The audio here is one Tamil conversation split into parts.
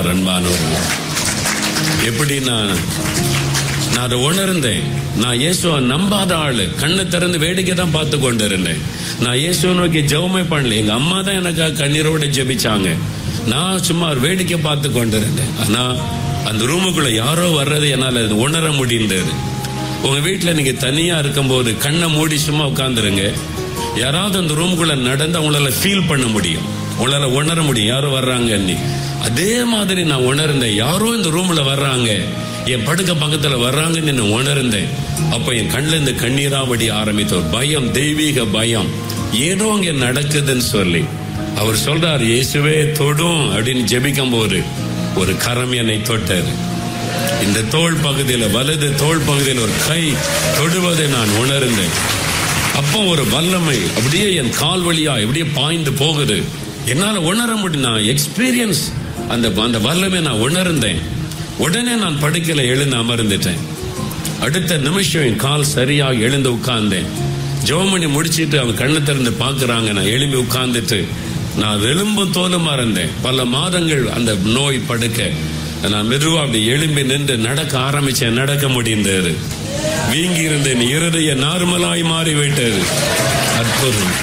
சொன்னார் அன்பானவர்கள் எப்படி நான் நான் அதை உணர்ந்தேன் நான் இயேசுவை நம்பாத ஆளு கண்ணை திறந்து வேடிக்கை தான் பார்த்து கொண்டு இருந்தேன் நான் இயேசுவை நோக்கி ஜெபமே பண்ணல எங்க அம்மா தான் எனக்காக கண்ணீரோட ஜெபிச்சாங்க நான் சும்மா ஒரு வேடிக்கை பார்த்து கொண்டு இருந்தேன் ஆனா அந்த ரூமுக்குள்ள யாரோ வர்றது என்னால அது உணர முடிந்தது உங்க வீட்டுல நீங்க தனியா இருக்கும்போது கண்ணை மூடி சும்மா உட்காந்துருங்க யாராவது அந்த ரூமுக்குள்ள நடந்து அவங்களால ஃபீல் பண்ண முடியும் உங்களால உணர முடியும் யாரோ வர்றாங்கன்னு அதே மாதிரி நான் உணர்ந்தேன் யாரோ இந்த ரூம்ல வர்றாங்க என் படுக்க பக்கத்துல வர்றாங்கன்னு நான் உணர்ந்தேன் அப்ப என் கண்ணுல இந்த கண்ணீராவடி ஆரம்பித்த ஒரு பயம் தெய்வீக பயம் ஏதோ அங்க நடக்குதுன்னு சொல்லி அவர் சொல்றார் இயேசுவே தொடும் அப்படின்னு ஜெபிக்கும் போது ஒரு கரம் என்னை தொட்டாரு இந்த தோள் பகுதியில் வலது தோள் பகுதியில் ஒரு கை தொடுவதை நான் உணர்ந்தேன் அப்போ ஒரு வல்லமை அப்படியே என் கால் வழியா அப்படியே பாய்ந்து போகுது என்னால உணர முடியும் நான் எக்ஸ்பீரியன்ஸ் அந்த அந்த வல்லமை நான் உணர்ந்தேன் உடனே நான் படுக்கையில எழுந்து அமர்ந்துட்டேன் அடுத்த நிமிஷம் என் கால் சரியா எழுந்து உட்கார்ந்தேன் ஜெபமணி முடிச்சிட்டு அவங்க கண்ணை திறந்து பார்க்கறாங்க நான் எழும்பி உட்கார்ந்துட்டு நான் எலும்பும் தோலுமா இருந்தேன் பல மாதங்கள் அந்த நோய் படுக்க நான் மெதுவா அப்படி எழும்பி நின்று நடக்க ஆரம்பிச்சேன் நடக்க முடிந்தது வீங்கி இருந்தேன் இருதய நார்மலாய் மாறிவிட்டது அற்புதம்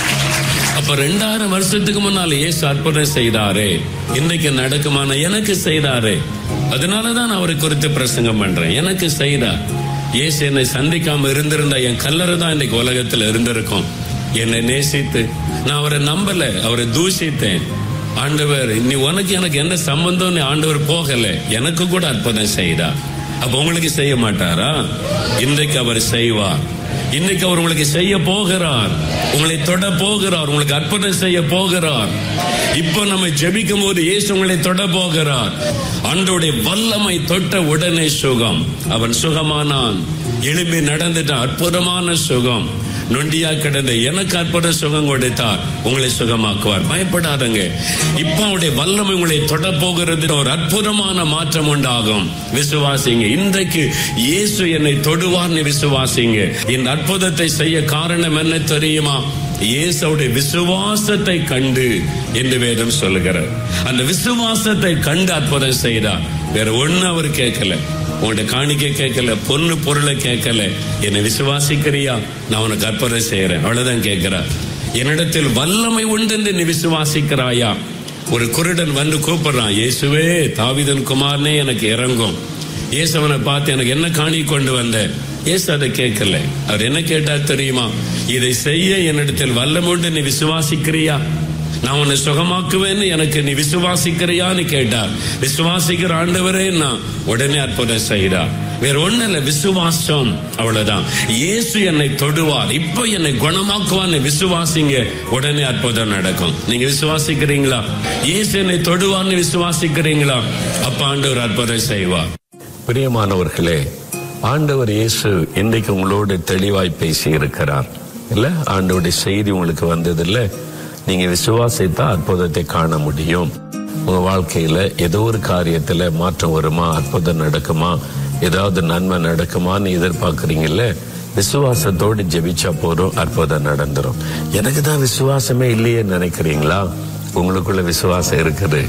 அப்ப ரெண்டாயிரம் வருஷத்துக்கு முன்னால இயேசு அற்புதம் செய்தாரே இன்னைக்கு நடக்குமான எனக்கு செய்தாரே அதனாலதான் நான் அவரை குறித்து பிரசங்கம் பண்றேன் எனக்கு செய்தார் இயேசு என்னை சந்திக்காம இருந்திருந்தா என் கல்லறை தான் இன்னைக்கு உலகத்துல இருந்திருக்கும் என்னை நேசித்து நான் அவரை நம்பல அவரை தூஷித்தேன் ஆண்டவர் நீ உனக்கு எனக்கு என்ன சம்பந்தம்னு ஆண்டவர் போகல எனக்கு கூட அற்புதம் செய்தார் அப்ப உங்களுக்கு செய்ய மாட்டாரா இன்றைக்கு அவர் செய்வார் இன்னைக்கு அவர் உங்களுக்கு செய்ய போகிறார் உங்களை தொட போகிறார் உங்களுக்கு அற்புதம் செய்ய போகிறார் இப்போ நம்ம ஜெபிக்கும் போது இயேசு உங்களை தொட போகிறார் ஆண்டோடைய வல்லமை தொட்ட உடனே சுகம் அவன் சுகமானான் எழுப்பி நடந்துட்டான் அற்புதமான சுகம் நொண்டியா கிடந்த எனக்கு அற்புத சுகம் கொடுத்தார் உங்களை சுகமாக்குவார் பயப்படாதங்க இப்ப அவருடைய வல்லமை உங்களை தொட போகிறது ஒரு அற்புதமான மாற்றம் உண்டாகும் விசுவாசிங்க இன்றைக்கு இயேசு என்னை தொடுவார்னு விசுவாசிங்க இந்த அற்புதத்தை செய்ய காரணம் என்ன தெரியுமா இயேசுடைய விசுவாசத்தை கண்டு என்று வேதம் சொல்லுகிறார் அந்த விசுவாசத்தை கண்டு அற்புதம் செய்தார் வேற ஒண்ணு அவர் கேட்கல உன்கிட்ட காணிக்க கேட்கல பொண்ணு பொருளை கேட்கல என்னை விசுவாசிக்கிறியா நான் உனக்கு அற்புதம் செய்யறேன் அவ்வளவுதான் கேட்கிறார் என்னிடத்தில் வல்லமை உண்டு என்று நீ விசுவாசிக்கிறாயா ஒரு குருடன் வந்து கூப்பிடுறான் இயேசுவே தாவிதன் குமாரனே எனக்கு இறங்கும் இயேசுவனை பார்த்து எனக்கு என்ன காணி கொண்டு வந்த இயேசு அதை கேட்கல அவர் என்ன கேட்டார் தெரியுமா இதை செய்ய என்னிடத்தில் வல்லமை உண்டு நீ விசுவாசிக்கிறியா நான் உன்னை சுகமாக்குவேன்னு எனக்கு நீ விசுவாசிக்கிறியான்னு கேட்டார் விசுவாசிக்கிற ஆண்டவரே நான் உடனே அற்புதம் செய்கிறார் வேற ஒண்ணு இல்ல விசுவாசம் அவ்வளவுதான் இயேசு என்னை தொடுவார் இப்போ என்னை குணமாக்குவான்னு விசுவாசிங்க உடனே அற்புதம் நடக்கும் நீங்க விசுவாசிக்கிறீங்களா இயேசு என்னை தொடுவார்னு விசுவாசிக்கிறீங்களா அப்ப ஆண்டவர் அற்புதம் செய்வார் பிரியமானவர்களே ஆண்டவர் இயேசு இன்றைக்கு உங்களோடு தெளிவாய் பேசி இருக்கிறார் இல்ல ஆண்டவருடைய செய்தி உங்களுக்கு வந்தது இல்ல நீங்க விசுவாசித்தா அற்புதத்தை காண முடியும் உங்க வாழ்க்கையில ஏதோ ஒரு காரியத்துல மாற்றம் வருமா அற்புதம் நடக்குமா ஏதாவது நன்மை நடக்குமான்னு எதிர்பார்க்கறீங்கல்ல விசுவாசத்தோடு ஜெபிச்சா போதும் அற்புதம் நடந்துரும் எனக்கு தான் விசுவாசமே இல்லையே நினைக்கிறீங்களா உங்களுக்குள்ள விசுவாசம் இருக்குது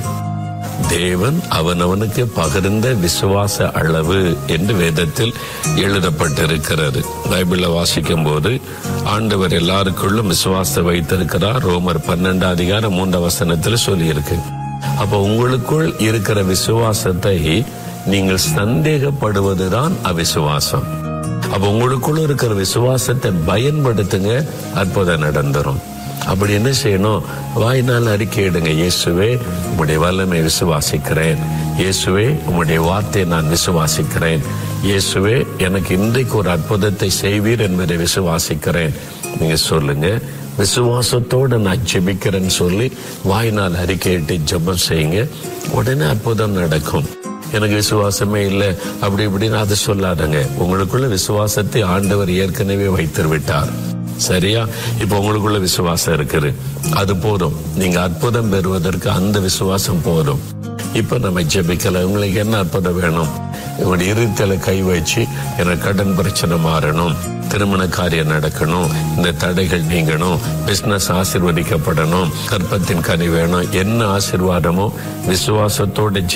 தேவன் அவனவனுக்கு பகிர்ந்த விசுவாச அளவு என்று வேதத்தில் எழுதப்பட்டிருக்கிறது பைபிள வாசிக்கும் போது ஆண்டவர் எல்லாருக்குள்ளும் விசுவாசத்தை வைத்திருக்கிறார் ரோமர் பன்னெண்டாம் அதிகாரம் மூன்றாம் வசனத்தில் சொல்லியிருக்கு அப்ப உங்களுக்குள் இருக்கிற விசுவாசத்தை நீங்கள் சந்தேகப்படுவதுதான் அவிசுவாசம் அப்ப உங்களுக்குள்ள இருக்கிற விசுவாசத்தை பயன்படுத்துங்க அற்புதம் நடந்துரும் அப்படி என்ன செய்யணும் வாய்நாள் அறிக்கையிடுங்க இயேசுவே உம்முடைய வல்லமை விசுவாசிக்கிறேன் இயேசுவே உம்முடைய வார்த்தையை நான் விசுவாசிக்கிறேன் இயேசுவே எனக்கு இன்றைக்கு ஒரு அற்புதத்தை செய்வீர் என்பதை விசுவாசிக்கிறேன் நீங்க சொல்லுங்க விசுவாசத்தோடு நான் ஜெபிக்கிறேன்னு சொல்லி வாய்நாள் அறிக்கையிட்டு ஜெபம் செய்யுங்க உடனே அற்புதம் நடக்கும் எனக்கு விசுவாசமே இல்லை அப்படி இப்படின்னு அதை சொல்லாதங்க உங்களுக்குள்ள விசுவாசத்தை ஆண்டவர் ஏற்கனவே வைத்து விட்டார் சரியா இப்ப உங்களுக்குள்ள விசுவாசம் இருக்குது அது போதும் நீங்க அற்புதம் பெறுவதற்கு அந்த விசுவாசம் போதும் இப்ப நம்ம ஜெபிக்கல உங்களுக்கு என்ன அற்புதம் வேணும் உங்களுடைய இருத்தல கை வச்சு எனக்கு கடன் பிரச்சனை மாறணும் திருமண காரியம் நடக்கணும் இந்த தடைகள் நீங்கணும் பிசினஸ் ஆசிர்வதிக்கப்படணும் கற்பத்தின் கனி வேணும் என்ன ஆசிர்வாதமோ விசுவாசத்தோட